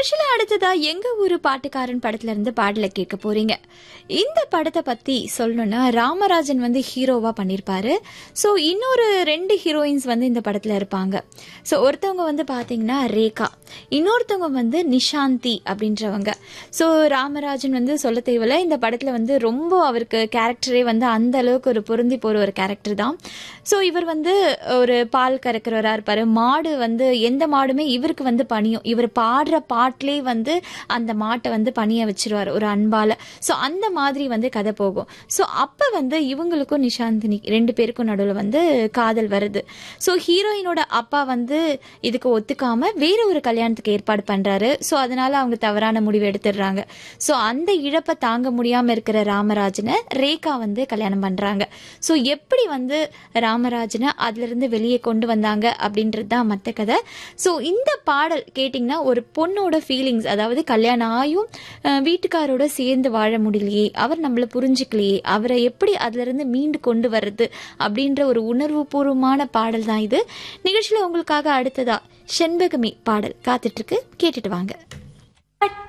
நிகழ்ச்சியில அடுத்ததா எங்க ஊரு பாட்டுக்காரன் படத்துல இருந்து பாடல கேட்க போறீங்க இந்த படத்தை பத்தி சொல்லணும்னா ராமராஜன் வந்து ஹீரோவா பண்ணிருப்பாரு ஸோ இன்னொரு ரெண்டு ஹீரோயின்ஸ் வந்து இந்த படத்துல இருப்பாங்க ஸோ ஒருத்தவங்க வந்து பாத்தீங்கன்னா ரேகா இன்னொருத்தவங்க வந்து நிஷாந்தி அப்படின்றவங்க ஸோ ராமராஜன் வந்து சொல்ல தேவையில்ல இந்த படத்துல வந்து ரொம்ப அவருக்கு கேரக்டரே வந்து அந்த அளவுக்கு ஒரு பொருந்தி போற ஒரு கேரக்டர் தான் ஸோ இவர் வந்து ஒரு பால் கறக்கிறவரா இருப்பாரு மாடு வந்து எந்த மாடுமே இவருக்கு வந்து பணியும் இவர் பாடுற பாட்டிலே வந்து அந்த மாட்டை வந்து பணிய வச்சிருவார் ஒரு அன்பால ஸோ அந்த மாதிரி வந்து கதை போகும் ஸோ அப்போ வந்து இவங்களுக்கும் நிஷாந்தினி ரெண்டு பேருக்கும் நடுவில் வந்து காதல் வருது ஸோ ஹீரோயினோட அப்பா வந்து இதுக்கு ஒத்துக்காம வேற ஒரு கல்யாணத்துக்கு ஏற்பாடு பண்றாரு ஸோ அதனால அவங்க தவறான முடிவு எடுத்துடுறாங்க ஸோ அந்த இழப்பை தாங்க முடியாம இருக்கிற ராமராஜனை ரேகா வந்து கல்யாணம் பண்றாங்க ஸோ எப்படி வந்து ராமராஜனை அதுல இருந்து வெளியே கொண்டு வந்தாங்க அப்படின்றது தான் மற்ற கதை ஸோ இந்த பாடல் கேட்டிங்கன்னா ஒரு பொண்ணோட ஃபீலிங்ஸ் அதாவது கல்யாணம் ஆயும் அஹ், வீட்டுக்காரோட சேர்ந்து வாழ முடியலையே அவர் நம்மளை புரிஞ்சுக்கலையே அவரை எப்படி அதுல இருந்து மீண்டு கொண்டு வர்றது அப்படின்ற ஒரு உணர்வு பூர்வமான பாடல் தான் இது நிகழ்ச்சியில் உங்களுக்காக அடுத்ததா செண்பகமி பாடல் காத்துட்டு இருக்கு கேட்டுட்டு வாங்க